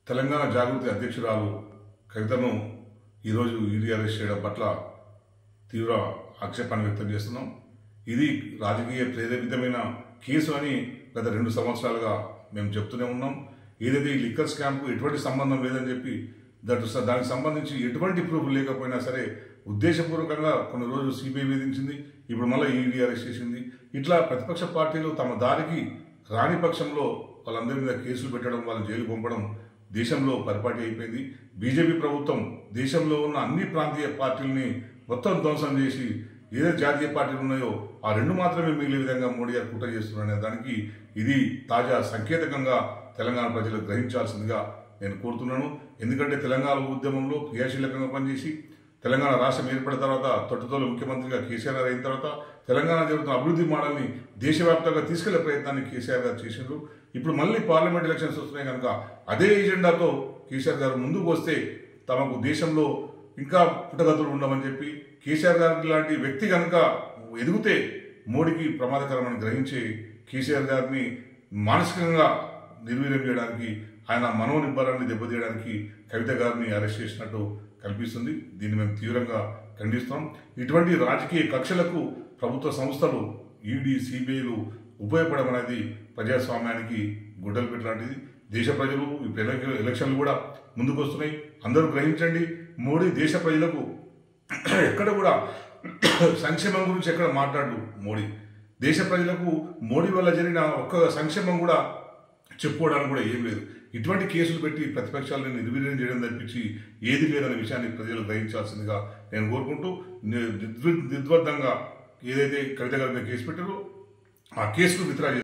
తెలంగాణ జాగృతి అధ్యక్షురాలు కవితను ఈరోజు ఈడీ అరెస్ట్ చేయడం పట్ల తీవ్ర ఆక్షేపాన్ని వ్యక్తం చేస్తున్నాం ఇది రాజకీయ ప్రేరేపితమైన కేసు అని గత రెండు సంవత్సరాలుగా మేము చెప్తూనే ఉన్నాం ఏదైతే ఈ లిక్కర్ స్కామ్కు ఎటువంటి సంబంధం లేదని చెప్పి దట్ దానికి సంబంధించి ఎటువంటి ప్రూఫ్ లేకపోయినా సరే ఉద్దేశపూర్వకంగా కొన్ని రోజులు సిబిఐ వేధించింది ఇప్పుడు మళ్ళీ ఈడీ అరెస్ట్ చేసింది ఇట్లా ప్రతిపక్ష పార్టీలు తమ దారికి రాని పక్షంలో వాళ్ళందరి మీద కేసులు పెట్టడం వాళ్ళని జైలు పంపడం దేశంలో పరిపాటి అయిపోయింది బీజేపీ ప్రభుత్వం దేశంలో ఉన్న అన్ని ప్రాంతీయ పార్టీలని మొత్తం ధ్వంసం చేసి ఏదైతే జాతీయ పార్టీలు ఉన్నాయో ఆ రెండు మాత్రమే మిగిలే విధంగా మోడీ గారు కుట్ర చేస్తున్నారనే దానికి ఇది తాజా సంకేతకంగా తెలంగాణ ప్రజలు గ్రహించాల్సిందిగా నేను కోరుతున్నాను ఎందుకంటే తెలంగాణ ఉద్యమంలో క్రియాశీలకంగా పనిచేసి తెలంగాణ రాష్ట్రం ఏర్పడిన తర్వాత తొట్టుతోలు ముఖ్యమంత్రిగా కేసీఆర్ గారు అయిన తర్వాత తెలంగాణ జరుగుతున్న అభివృద్ధి మోడల్ని దేశవ్యాప్తంగా తీసుకెళ్లే ప్రయత్నాన్ని కేసీఆర్ గారు చేసిండ్రు ఇప్పుడు మళ్ళీ పార్లమెంట్ ఎలక్షన్స్ వస్తున్నాయి కనుక అదే ఎజెండాతో కేసీఆర్ గారు ముందుకు వస్తే తమకు దేశంలో ఇంకా పుట్టగతులు ఉండమని చెప్పి కేసీఆర్ గారి లాంటి వ్యక్తి కనుక ఎదిగితే మోడీకి ప్రమాదకరమని గ్రహించి కేసీఆర్ గారిని మానసికంగా నిర్వీర్యం చేయడానికి ఆయన మనోనిబ్బరాన్ని దెబ్బతీయడానికి కవిత గారిని అరెస్ట్ చేసినట్టు కనిపిస్తుంది దీన్ని మేము తీవ్రంగా ఖండిస్తున్నాం ఇటువంటి రాజకీయ కక్షలకు ప్రభుత్వ సంస్థలు ఈడీ సిబిఐలు ఉపయోగపడమనేది ప్రజాస్వామ్యానికి గుడ్డలు పెట్టలాంటిది దేశ ప్రజలు ఇప్పుడు ఎల- ఎలక్షన్లు కూడా ముందుకు వస్తున్నాయి అందరూ గ్రహించండి మోడీ దేశ ప్రజలకు ఎక్కడ కూడా సంక్షేమం గురించి ఎక్కడ మాట్లాడు మోడీ దేశ ప్రజలకు మోడీ వల్ల జరిగిన ఒక్క సంక్షేమం కూడా చెప్పుకోవడానికి కూడా ఏం లేదు ఇటువంటి కేసులు పెట్టి ప్రతిపక్షాలను నిర్వీర్యం చేయడం తప్పించి ఏది లేదనే విషయాన్ని ప్రజలు గ్రహించాల్సిందిగా నేను కోరుకుంటూ ని- నిర్వి- నిర్ద్వందంగా ఏదైతే కవిత గారి మీద కేసు పెట్టారో ఆ కేసును విత్డ్రా